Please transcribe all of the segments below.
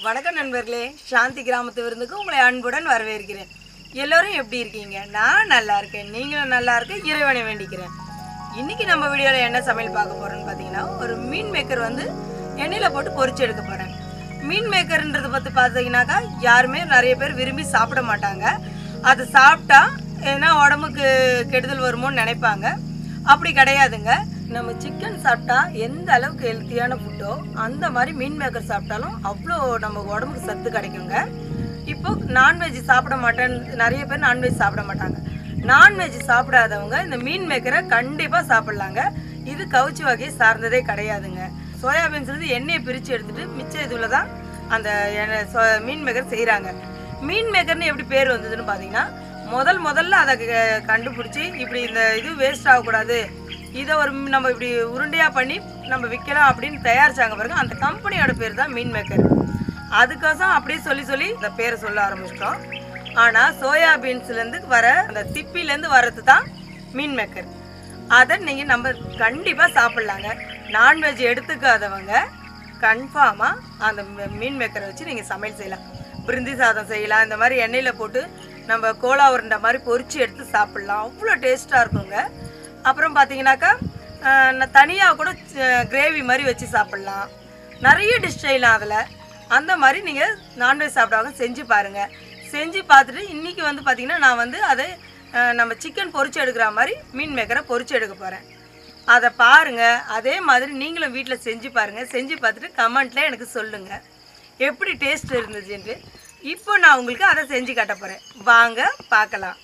வணக்கம் நண்பர்களே சாந்தி கிராமத்து விருந்துக்கு உங்களை அன்புடன் வரவேற்கிறேன் எல்லோரும் எப்படி இருக்கீங்க நான் நல்லா இருக்கேன் நீங்களும் நல்லா இருக்க இறைவனை வேண்டிக்கிறேன் இன்னைக்கு நம்ம வீடியோவில் என்ன சமையல் பார்க்க போறோம்னு பார்த்தீங்கன்னா ஒரு மீன் மேக்கர் வந்து எண்ணெயில் போட்டு பொரிச்சு எடுக்க போறேன் மீன் மேக்கர்ன்றது பற்றி பார்த்தீங்கன்னாக்கா யாருமே நிறைய பேர் விரும்பி சாப்பிட மாட்டாங்க அது சாப்பிட்டா ஏன்னா உடம்புக்கு கெடுதல் வருமோன்னு நினைப்பாங்க அப்படி கிடையாதுங்க நம்ம சிக்கன் சாப்பிட்டா எந்த அளவுக்கு ஹெல்த்தியான ஃபுட்டோ அந்த மாதிரி மீன் மேக்கர் சாப்பிட்டாலும் அவ்வளோ நம்ம உடம்புக்கு சத்து கிடைக்குங்க இப்போ நான்வெஜ் சாப்பிட மாட்டேன் நிறைய பேர் நான்வெஜ் சாப்பிட மாட்டாங்க நான்வெஜ் சாப்பிடாதவங்க இந்த மீன் மேக்கரை கண்டிப்பாக சாப்பிட்லாங்க இது கவுச்சி வகையை சார்ந்ததே கிடையாதுங்க சோயாபீன்ஸ்லேருந்து எண்ணெயை பிரித்து எடுத்துட்டு மிச்ச இதில் தான் அந்த எண்ணெய் சோ- மீன் மேக்கர் செய்கிறாங்க மீன் மேக்கர்னு எப்படி பேர் வந்ததுன்னு பார்த்தீங்கன்னா முதல் முதல்ல அதை க- கண்டுபிடிச்சி இப்படி இந்த இது வேஸ்ட் ஆகக்கூடாது இதை ஒரு ம் நம்ம இப்படி உருண்டையாக பண்ணி நம்ம விற்கலாம் அப்படின்னு தயாரிச்சாங்க பாருங்க அந்த கம்பெனியோட பேர் தான் மீன் மேக்கர் அதுக்கோசம் அப்படியே சொல்லி சொல்லி இந்த பேரை சொல்ல ஆரம்பிச்சிட்டோம் ஆனால் சோயா பீன்ஸ்லேருந்து வர அந்த திப்பிலேருந்து வர்றது தான் மீன் மேக்கர் அதை நீங்கள் நம்ம கண்டிப்பாக சாப்பிட்லாங்க நான்வெஜ் எடுத்துக்காதவங்க கன்ஃபார்மாக அந்த மீ- மீன் மேக்கரை வச்சு நீங்கள் சமையல் செய்யலாம் பிரிந்தி சாதம் செய்யலாம் இந்த மாதிரி எண்ணெயில் போட்டு நம்ம கோலா உருண்டை மாதிரி பொரிச்சு எடுத்து சாப்பிட்லாம் அவ்வளோ டேஸ்ட்டாக இருக்குங்க அப்புறம் பார்த்தீங்கன்னாக்கா தனியாக கூட கிரேவி மாதிரி வச்சு சாப்பிட்லாம் நிறைய டிஷ் செய்யலாம் அதில் அந்த மாதிரி நீங்கள் நான்வெஜ் சாப்பிடாம செஞ்சு பாருங்கள் செஞ்சு பார்த்துட்டு இன்றைக்கி வந்து பார்த்திங்கன்னா நான் வந்து அதை அஹ், நம்ம சிக்கன் பொரிச்சு எடுக்கிற மாதிரி மீன் மேக்கரை பொரிச்சு எடுக்க போகிறேன் அதை பாருங்கள் அதே மாதிரி நீங்களும் வீட்டில் செஞ்சு பாருங்கள் செஞ்சு பார்த்துட்டு கமெண்ட்டில் எனக்கு சொல்லுங்கள் எப்படி டேஸ்ட் இருந்துச்சுன்ட்டு இப்போ நான் உங்களுக்கு அதை செஞ்சு காட்ட போகிறேன் வாங்க பார்க்கலாம்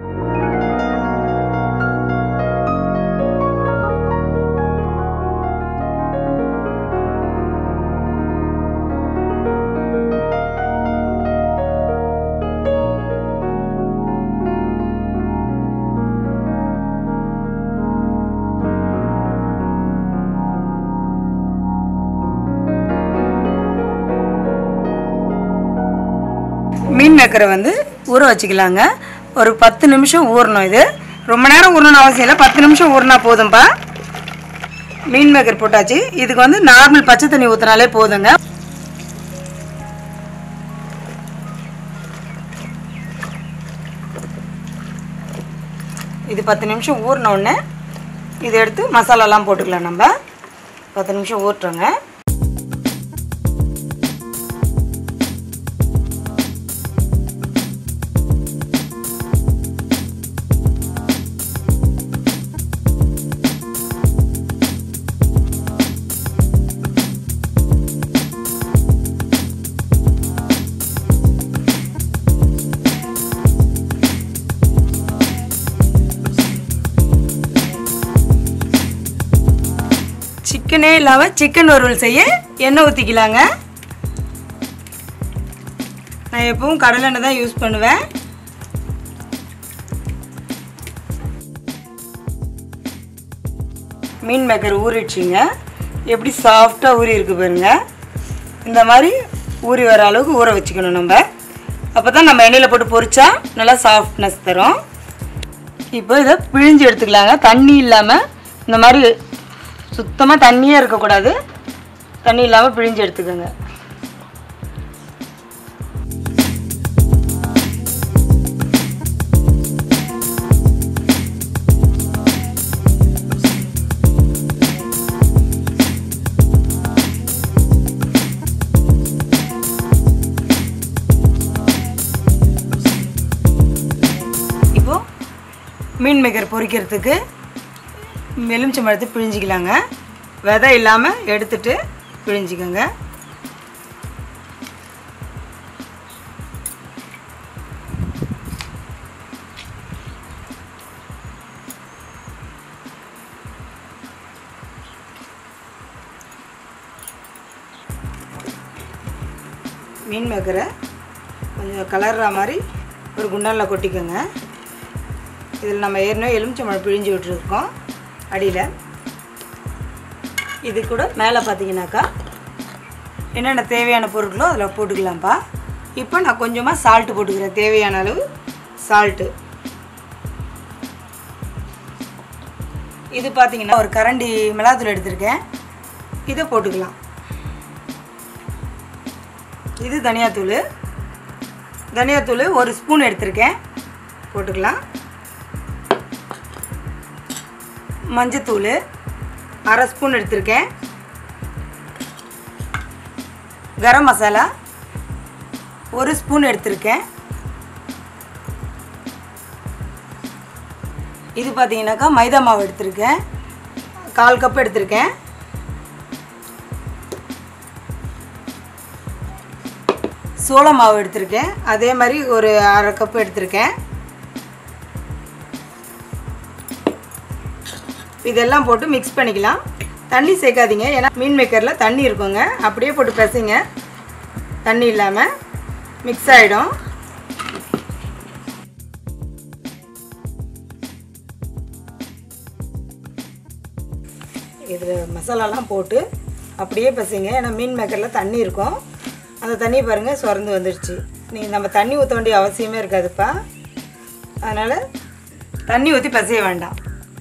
மீன் மேக்கரை வந்து ஊற வச்சுக்கலாங்க ஒரு பத்து நிமிஷம் ஊறணும் இது ரொம்ப நேரம் ஊறணும்னு அவசியம் இல்லை பத்து நிமிஷம் ஊறினா போதும்பா மீன் மேக்கர் போட்டாச்சு இதுக்கு வந்து நார்மல் பச்சை தண்ணி ஊற்றினாலே போதுங்க இது பத்து நிமிஷம் ஊறின உடனே இதை எடுத்து மசாலாலாம் போட்டுக்கலாம் நம்ம பத்து நிமிஷம் ஊற்றுறோங்க சிக்கனே இல்லாமல் சிக்கன் வறுவல் செய்ய எண்ணெய் ஊற்றிக்கலாங்க நான் எப்பவும் கடலெண்ணெய் தான் யூஸ் பண்ணுவேன் மீன் மேக்கர் ஊறிடுச்சிங்க எப்படி சாஃப்டாக ஊறி இருக்கு பாருங்க இந்த மாதிரி ஊறி வர அளவுக்கு ஊற வச்சுக்கணும் நம்ம அப்போ தான் நம்ம எண்ணெயில் போட்டு பொரிச்சா நல்லா சாஃப்ட்னஸ் தரும் இப்போ இதை பிழிஞ்சு எடுத்துக்கலாங்க தண்ணி இல்லாமல் இந்த மாதிரி சுத்தமாக தண்ணியே இருக்கக்கூடாது தண்ணி இல்லாமல் பிழிஞ்சு எடுத்துக்கோங்க இப்போ மீன் மேக்கர் பொரிக்கிறதுக்கு எலுமிச்சம்பழத்தை பிழிஞ்சிக்கலாங்க விதை இல்லாமல் எடுத்துட்டு பிழிஞ்சிக்கோங்க மீன் மேக்கரை கொஞ்சம் கலர்ற மாதிரி ஒரு குண்டானில் கொட்டிக்கோங்க இதில் நம்ம ஏற்கனவே எலுமிச்சம்பழம் பிழிஞ்சு விட்டுருக்கோம் அடியில் இது கூட மேலே பார்த்தீங்கன்னாக்கா என்னென்ன தேவையான பொருட்களோ அதில் போட்டுக்கலாம்ப்பா இப்போ நான் கொஞ்சமாக சால்ட்டு போட்டுக்கிறேன் தேவையான அளவு சால்ட்டு இது பார்த்தீங்கன்னா ஒரு கரண்டி மிளகாத்தூள் எடுத்திருக்கேன் இதை போட்டுக்கலாம் இது தனியாத்தூள் தனியாத்தூள் ஒரு ஸ்பூன் எடுத்திருக்கேன் போட்டுக்கலாம் மஞ்சத்தூள் அரை ஸ்பூன் எடுத்திருக்கேன் கரம் மசாலா ஒரு ஸ்பூன் எடுத்திருக்கேன் இது பார்த்தீங்கன்னாக்கா மைதா மாவு எடுத்திருக்கேன் கால் கப் எடுத்திருக்கேன் சோள மாவு எடுத்திருக்கேன் அதே மாதிரி ஒரு அரை கப் எடுத்திருக்கேன் இதெல்லாம் போட்டு மிக்ஸ் பண்ணிக்கலாம் தண்ணி சேர்க்காதீங்க ஏன்னா மீன் மேக்கரில் தண்ணி இருக்குங்க அப்படியே போட்டு பிசைங்க தண்ணி இல்லாமல் மிக்ஸ் ஆகிடும் இதில் மசாலாலாம் போட்டு அப்படியே பசைங்க ஏன்னா மீன் மேக்கரில் தண்ணி இருக்கும் அந்த தண்ணி பாருங்கள் சுரந்து வந்துடுச்சு நீங்கள் நம்ம தண்ணி ஊற்ற வேண்டிய அவசியமே இருக்காதுப்பா அதனால் தண்ணி ஊற்றி பசைய வேண்டாம்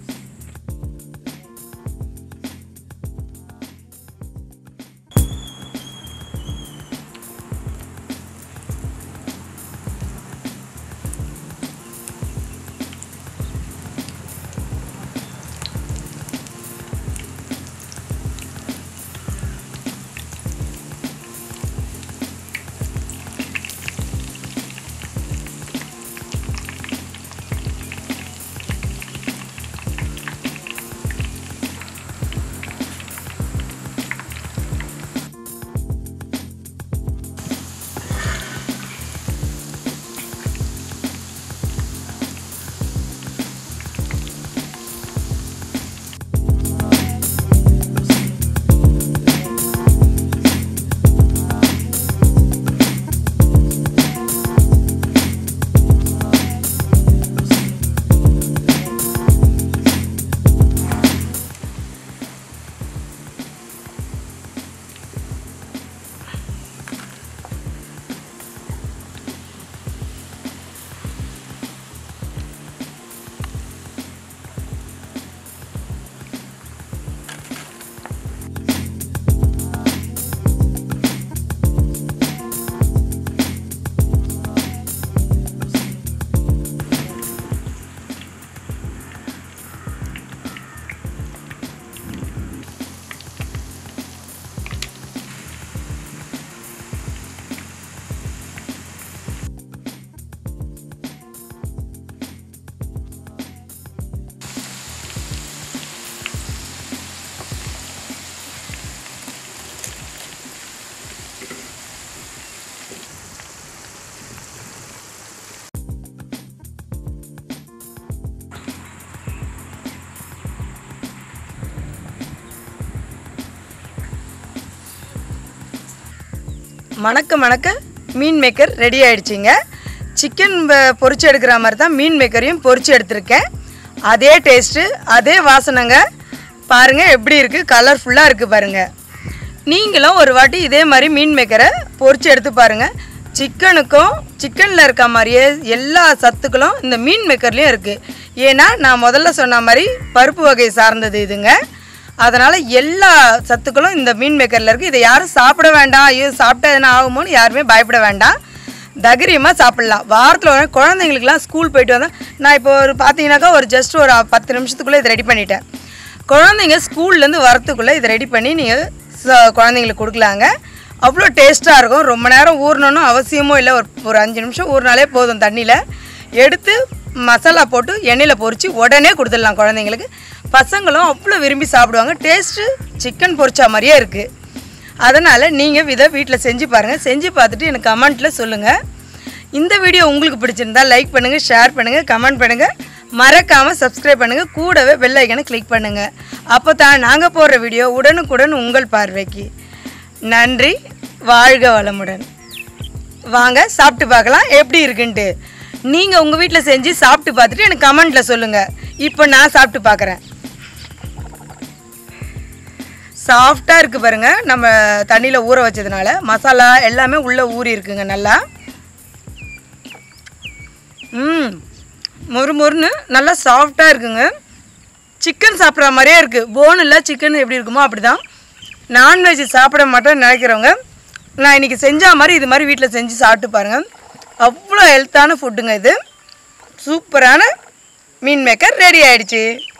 மணக்க மணக்க மீன் மேக்கர் ரெடி ஆயிடுச்சுங்க சிக்கன் பொரிச்சு எடுக்கிற மாதிரி தான் மீன் மேக்கரையும் பொரிச்சு எடுத்திருக்கேன் அதே டேஸ்ட்டு அதே வாசனைங்க பாருங்கள் எப்படி இருக்குது கலர்ஃபுல்லாக இருக்குது பாருங்கள் நீங்களும் ஒரு வாட்டி இதே மாதிரி மீன் மேக்கரை பொரிச்சு எடுத்து பாருங்கள் சிக்கனுக்கும் சிக்கனில் இருக்க மாதிரியே எல்லா சத்துக்களும் இந்த மீன் மேக்கர்லேயும் இருக்குது ஏன்னா நான் முதல்ல சொன்ன மாதிரி பருப்பு வகை சார்ந்தது இதுங்க அதனால் எல்லா சத்துக்களும் இந்த மீன் மேக்கரில் இருக்குது இதை யாரும் சாப்பிட வேண்டாம் ஐயோ சாப்பிட்டா எதனா ஆகுமோன்னு யாருமே பயப்பட வேண்டாம் தைரியமாக சாப்பிட்லாம் வாரத்தில் ஒரு குழந்தைங்களுக்குலாம் ஸ்கூல் போயிட்டு வந்தால் நான் இப்போ ஒரு பார்த்தீங்கன்னாக்கா ஒரு ஜஸ்ட் ஒரு பத்து நிமிஷத்துக்குள்ளே இதை ரெடி பண்ணிட்டேன் குழந்தைங்க ஸ்கூல்லேருந்து வரத்துக்குள்ளே இதை ரெடி பண்ணி நீங்கள் குழந்தைங்களுக்கு கொடுக்கலாங்க அவ்வளோ டேஸ்ட்டாக இருக்கும் ரொம்ப நேரம் ஊறணும்னு அவசியமும் இல்லை ஒரு ஒரு அஞ்சு நிமிஷம் ஊறினாலே போதும் தண்ணியில் எடுத்து மசாலா போட்டு எண்ணெயில் பொரித்து உடனே கொடுத்துடலாம் குழந்தைங்களுக்கு பசங்களும் அவ்வளோ விரும்பி சாப்பிடுவாங்க டேஸ்ட்டு சிக்கன் பொரிச்சா மாதிரியே இருக்குது அதனால் நீங்கள் இதை வீட்டில் செஞ்சு பாருங்கள் செஞ்சு பார்த்துட்டு எனக்கு கமெண்ட்டில் சொல்லுங்கள் இந்த வீடியோ உங்களுக்கு பிடிச்சிருந்தா லைக் பண்ணுங்கள் ஷேர் பண்ணுங்கள் கமெண்ட் பண்ணுங்கள் மறக்காமல் சப்ஸ்கிரைப் பண்ணுங்கள் கூடவே பெல் ஐக்கனை கிளிக் பண்ணுங்கள் அப்போ தான் நாங்கள் போடுற வீடியோ உடனுக்குடன் உங்கள் பார்வைக்கு நன்றி வாழ்க வளமுடன் வாங்க சாப்பிட்டு பார்க்கலாம் எப்படி இருக்குன்ட்டு நீங்கள் உங்கள் வீட்டில் செஞ்சு சாப்பிட்டு பார்த்துட்டு எனக்கு கமெண்ட்டில் சொல்லுங்கள் இப்போ நான் சாப்பிட்டு பார்க்குறேன் சாஃப்டாக இருக்குது பாருங்க நம்ம தண்ணியில் ஊற வச்சதுனால மசாலா எல்லாமே உள்ளே ஊறி இருக்குங்க நல்லா ம் மொறு மொறுன்னு நல்லா சாஃப்டாக இருக்குங்க சிக்கன் சாப்பிட்ற மாதிரியே இருக்குது போன் இல்லை சிக்கன் எப்படி இருக்குமோ அப்படி தான் நான்வெஜ் சாப்பிட மாட்டோம்னு நினைக்கிறவங்க நான் இன்றைக்கி செஞ்ச மாதிரி இது மாதிரி வீட்டில் செஞ்சு சாப்பிட்டு பாருங்கள் அவ்வளோ ஹெல்த்தான ஃபுட்டுங்க இது சூப்பரான மீன் மேக்கர் ரெடி ஆயிடுச்சு